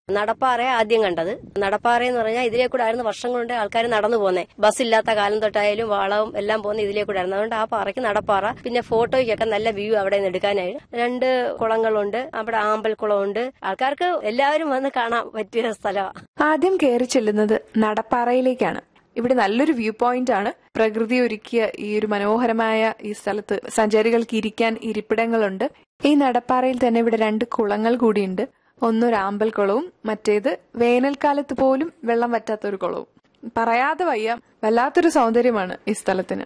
നടപ്പാറ ആദ്യം കണ്ടത് നടപ്പാറ എന്ന് പറഞ്ഞാൽ ഇതിലേ കൂടെ ആയിരുന്നു വർഷം കൊണ്ട് ആൾക്കാർ നടന്നു പോന്നെ ബസ് ഇല്ലാത്ത കാലം തൊട്ടായാലും വളവും എല്ലാം പോകുന്ന ഇതിലേ കൂടെ ആയിരുന്നു അതുകൊണ്ട് ആ പാറയ്ക്ക് നടപ്പാറ പിന്നെ ഫോട്ടോയ്ക്കൊക്കെ നല്ല വ്യൂ അവിടെ നിന്ന് എടുക്കാനായിട്ട് രണ്ട് കുളങ്ങളുണ്ട് അവിടെ ആമ്പൽക്കുളമുണ്ട് ആൾക്കാർക്ക് എല്ലാവരും വന്ന് കാണാൻ പറ്റിയ സ്ഥലമാണ് ആദ്യം കയറി ചെല്ലുന്നത് നടപ്പാറയിലേക്കാണ് ഇവിടെ നല്ലൊരു വ്യൂ പോയിന്റ് ആണ് പ്രകൃതി ഒരുക്കിയ ഈ ഒരു മനോഹരമായ ഈ സ്ഥലത്ത് സഞ്ചാരികൾക്ക് ഇരിക്കാൻ ഇരിപ്പിടങ്ങളുണ്ട് ഈ നടപ്പാറയിൽ തന്നെ ഇവിടെ രണ്ട് കുളങ്ങൾ കൂടിയുണ്ട് ഒന്നൊരു ആമ്പൽ കുളവും മറ്റേത് വേനൽക്കാലത്ത് പോലും വെള്ളം വറ്റാത്ത ഒരു കുളവും പറയാതെ വയ്യ വല്ലാത്തൊരു സൗന്ദര്യമാണ് ഈ സ്ഥലത്തിന്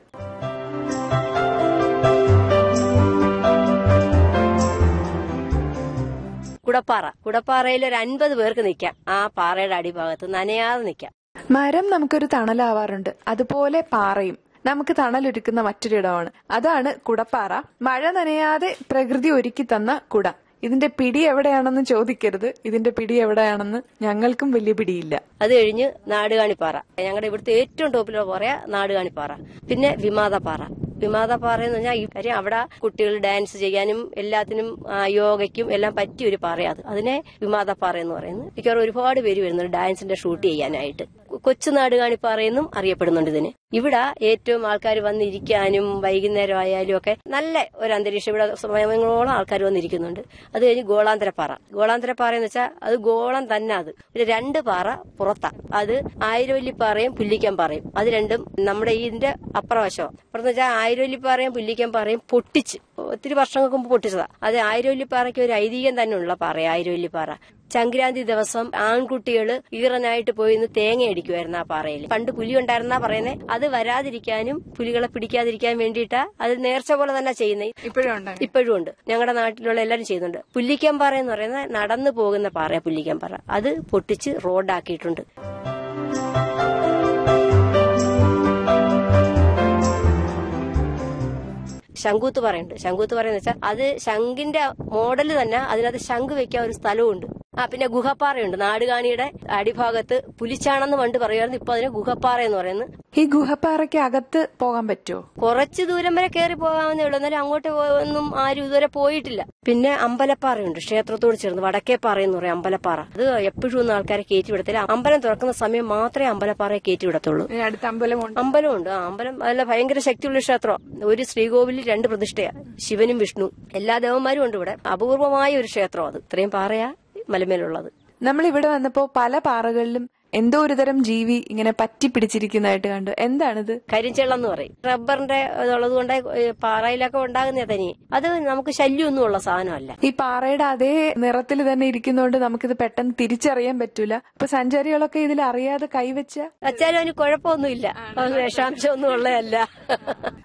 കുടപ്പാറ കുടപ്പാറയിൽ ഒരു അൻപത് പേർക്ക് നിൽക്കാം ആ പാറയുടെ അടിഭാഗത്ത് നനയാതെ നിൽക്കാം മരം നമുക്കൊരു തണലാവാറുണ്ട് അതുപോലെ പാറയും നമുക്ക് തണലൊരുക്കുന്ന മറ്റൊരിടമാണ് അതാണ് കുടപ്പാറ മഴ നനയാതെ പ്രകൃതി ഒരുക്കി തന്ന കുട ഇതിന്റെ പിടി എവിടെയാണെന്ന് ചോദിക്കരുത് ഇതിന്റെ പിടി എവിടെയാണെന്ന് ഞങ്ങൾക്കും വലിയ പിടിയില്ല അത് കഴിഞ്ഞ് നാടുകാണിപ്പാറ ഞങ്ങളുടെ ഇവിടുത്തെ ഏറ്റവും ടോപ്പിലുള്ള പറയാ നാടുകാണിപ്പാറ പിന്നെ വിമാതപ്പാറ വിമാതപ്പാറ എന്ന് പറഞ്ഞാൽ ഈ കാര്യം അവിടെ കുട്ടികൾ ഡാൻസ് ചെയ്യാനും എല്ലാത്തിനും ആ, യോഗയ്ക്കും എല്ലാം പറ്റിയ ഒരു പാറയാണ് അത് അതിനെ വിമാതപ്പാറ എന്ന് പറയുന്നത് മിക്കവാറും ഒരുപാട് പേര് വരുന്നുണ്ട് ഡാൻസിന്റെ ഷൂട്ട് ചെയ്യാനായിട്ട് കൊച്ചു നാടുകാണിപ്പാറ എന്നും അറിയപ്പെടുന്നുണ്ട് ഇതിന് ഇവിടെ ഏറ്റവും ആൾക്കാർ വന്നിരിക്കാനും വൈകുന്നേരം ആയാലും ഒക്കെ നല്ല ഒരു അന്തരീക്ഷം ഇവിടെ സമയങ്ങളോളം ആൾക്കാർ വന്നിരിക്കുന്നുണ്ട് അത് കഴിഞ്ഞ് ഗോളാന്തരപ്പാറ ഗോളാന്തരപ്പാറ എന്ന് വെച്ചാൽ അത് ഗോളം തന്നെ അത് ഒരു രണ്ട് പാറ പുറത്താ അത് ആയിരവല്ലിപ്പാറയും പുല്ലിക്കൻ പാറയും അത് രണ്ടും നമ്മുടെ ഇതിന്റെ അപ്പുറവശമാണ് അപ്പുറത്ത് വെച്ചാൽ ആയിരവല്ലിപ്പാറയും പുല്ലിക്കൻ പാറയും പൊട്ടിച്ച് ഒത്തിരി വർഷങ്ങൾക്ക് മുമ്പ് പൊട്ടിച്ചതാ അത് ആയിരവല്ലിപ്പാറയ്ക്ക് ഒരു ഐതിഹ്യം തന്നെ ഉള്ള പാറ ആയിരവല്ലിപ്പാറ സംക്രാന്തി ദിവസം ആൺകുട്ടികൾ ഈറനായിട്ട് പോയി ഇന്ന് തേങ്ങ അടിക്കുമായിരുന്നു ആ പാറയിൽ പണ്ട് പുലി ഉണ്ടായിരുന്നാ പറയുന്നത് അത് വരാതിരിക്കാനും പുലികളെ പിടിക്കാതിരിക്കാൻ വേണ്ടിയിട്ടാ അത് നേർച്ച പോലെ തന്നെ ചെയ്യുന്നത് ഇപ്പോഴും ഉണ്ട് ഇപ്പോഴും ഉണ്ട് ഞങ്ങളുടെ നാട്ടിലുള്ള എല്ലാവരും ചെയ്യുന്നുണ്ട് പുല്ലിക്കൻ പാറ എന്ന് പറയുന്നത് നടന്നു പോകുന്ന പാറ പുല്ലിക്കൻ പാറ അത് പൊട്ടിച്ച് റോഡാക്കിയിട്ടുണ്ട് ശംഖൂത്ത് പറയുന്നുണ്ട് ശംഖൂത്ത് പറയുന്ന വെച്ചാൽ അത് ശംഖിന്റെ മോഡൽ തന്നെ അതിനകത്ത് ശംഖ് വെക്കാൻ ഒരു സ്ഥലവുമുണ്ട് ആ പിന്നെ ഗുഹപ്പാറയുണ്ട് നാടുകാണിയുടെ അടിഭാഗത്ത് പുലിച്ചാണെന്ന് പണ്ട് പറയുമായിരുന്നു ഇപ്പൊ അതിന് ഗുഹപ്പാറ എന്ന് പറയുന്നത് ഈ ഗുഹപ്പാറയ്ക്ക് അകത്ത് പോകാൻ പറ്റുമോ കുറച്ച് ദൂരം വരെ കയറി പോകാവുന്നേ ഉള്ളൂ എന്നാലും അങ്ങോട്ട് ഒന്നും ആരും ഇതുവരെ പോയിട്ടില്ല പിന്നെ അമ്പലപ്പാറയുണ്ട് ക്ഷേത്രത്തോട് ചേർന്ന് വടക്കേപ്പാറ എന്ന് പറയും അമ്പലപ്പാറ അത് എപ്പോഴും ഒന്നും ആൾക്കാരെ കയറ്റി വിടത്തില്ല അമ്പലം തുറക്കുന്ന സമയം മാത്രമേ അമ്പലപ്പാറയെ കയറ്റി വിടത്തുള്ളൂ ഇതിന് അടുത്ത അമ്പലമുണ്ട് അമ്പലമുണ്ട് ആ അമ്പലം നല്ല ഭയങ്കര ശക്തിയുള്ള ക്ഷേത്രം ഒരു ശ്രീകോവിലിൽ രണ്ട് പ്രതിഷ്ഠയാ ശിവനും വിഷ്ണു എല്ലാ ദേവന്മാരും ഉണ്ട് ഇവിടെ അപൂർവമായ ഒരു ക്ഷേത്രം അത് ഇത്രയും പാറയാ മലമേലുള്ളത് നമ്മൾ ഇവിടെ വന്നപ്പോ പല പാറകളിലും എന്തോ ഒരു തരം ജീവി ഇങ്ങനെ പറ്റി പിടിച്ചിരിക്കുന്നതായിട്ട് കണ്ടു എന്താണിത് കരിഞ്ചെള്ളം എന്ന് പറയും റബ്ബറിന്റെ ഇതുള്ളത് കൊണ്ട് പാറയിലൊക്കെ ഉണ്ടാകുന്ന തനി അത് നമുക്ക് ശല്യമൊന്നും ഉള്ള സാധനമല്ല ഈ പാറയുടെ അതേ നിറത്തിൽ തന്നെ ഇരിക്കുന്നതുകൊണ്ട് നമുക്കിത് പെട്ടെന്ന് തിരിച്ചറിയാൻ പറ്റൂല അപ്പൊ സഞ്ചാരികളൊക്കെ ഇതിൽ അറിയാതെ കൈവച്ച വച്ചാലും അതിന് കുഴപ്പമൊന്നുമില്ല അത് വിഷാംശമൊന്നും ഉള്ളതല്ല